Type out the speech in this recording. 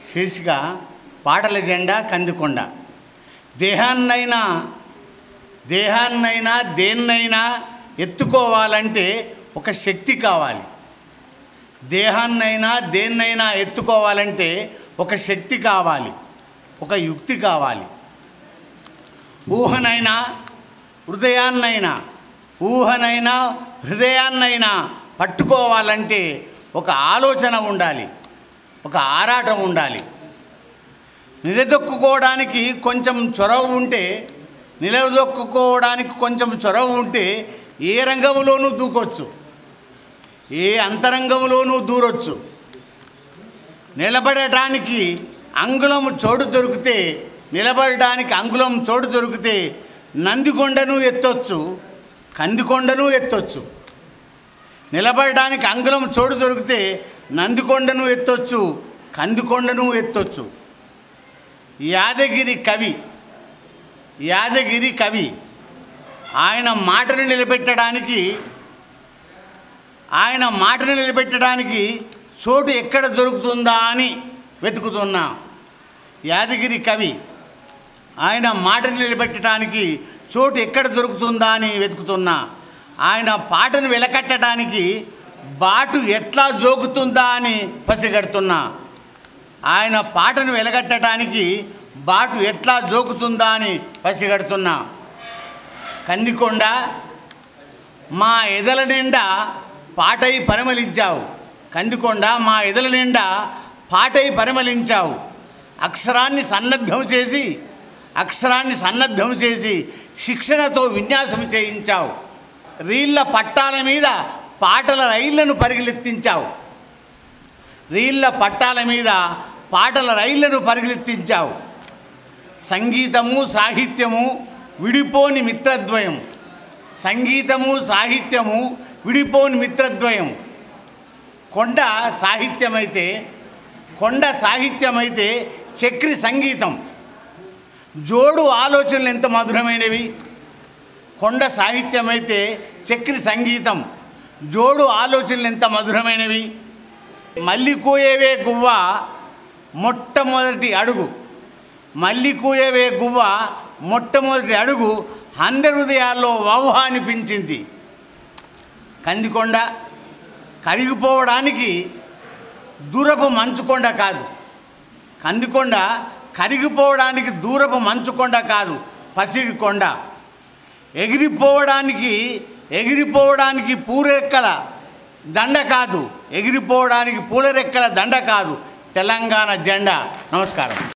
శీర్షిక పాటల జెండా కందికొండ దేహాన్నైనా దేహాన్నైనా దేన్నైనా ఎత్తుకోవాలంటే ఒక శక్తి కావాలి దేహాన్నైనా దేన్నైనా ఎత్తుకోవాలంటే ఒక శక్తి కావాలి ఒక యుక్తి కావాలి ఊహనైనా హృదయాన్నైనా ఊహనైనా హృదయాన్నైనా పట్టుకోవాలంటే ఒక ఆలోచన ఉండాలి ఒక ఆరాటం ఉండాలి నిలదొక్కుకోవడానికి కొంచెం చొరవ ఉంటే నిలదొక్కుకోవడానికి కొంచెం చొరవ ఉంటే ఏ రంగంలోనూ దూకొచ్చు ఏ అంతరంగంలోనూ దూరొచ్చు నిలబడటానికి అంగుళం చోటు దొరికితే నిలబడటానికి అంగుళం చోటు దొరికితే నందికొండను ఎత్తొచ్చు కందికొండను ఎత్తొచ్చు నిలబడడానికి అంగుళం చోటు దొరికితే నందికొండను ఎత్తొచ్చు కందికొండను ఎత్తొచ్చు యాదగిరి కవి యాదగిరి కవి ఆయన మాటను నిలబెట్టడానికి ఆయన మాటను నిలబెట్టడానికి చోటు ఎక్కడ దొరుకుతుందా అని వెతుకుతున్నా యాదగిరి కవి ఆయన మాటను నిలబెట్టడానికి చోటు ఎక్కడ దొరుకుతుందా అని వెతుకుతున్నా ఆయన పాటను వెలకట్టడానికి బాటు ఎట్లా జోకుతుందా అని పసిగడుతున్నా ఆయన పాటను వెలగట్టడానికి బాటు ఎట్లా జోకుతుందా అని పసిగడుతున్నా కందికొండ మా ఎదల నిండా పాటై పరిమళించావు కందికొండ మా ఎదల నిండా పాటై పరిమళించావు అక్షరాన్ని సన్నద్ధం చేసి అక్షరాన్ని సన్నద్ధం చేసి శిక్షణతో విన్యాసం చేయించావు రీళ్ళ పట్టాల మీద పాటల రైళ్లను పరిగెత్తించావు రీళ్ళ పట్టాల మీద పాటల రైళ్లను పరిగెత్తించావు సంగీతము సాహిత్యము విడిపోని మిత్రద్వయం సంగీతము సాహిత్యము విడిపోని మిత్రద్వయం కొండ సాహిత్యమైతే కొండ సాహిత్యమైతే చక్రి సంగీతం జోడు ఆలోచనలు ఎంత మధురమైనవి కొండ సాహిత్యమైతే చక్రి సంగీతం జోడు ఆలోచనలు ఎంత మధురమైనవి మల్లి కూయవే గువ్వ మొట్టమొదటి అడుగు మల్లి కూయవే గువ్వ మొట్టమొదటి అడుగు అందరి హృదయాల్లో వౌహ అనిపించింది కందికొండ కరిగిపోవడానికి దూరపు మంచుకొండ కాదు కందికొండ కరిగిపోవడానికి దూరపు మంచుకొండ కాదు పసిడి కొండ ఎగిరిపోవడానికి ఎగిరిపోవడానికి పూరెక్కల దండ కాదు ఎగిరిపోవడానికి పూలరెక్కల దండ కాదు తెలంగాణ జెండా నమస్కారం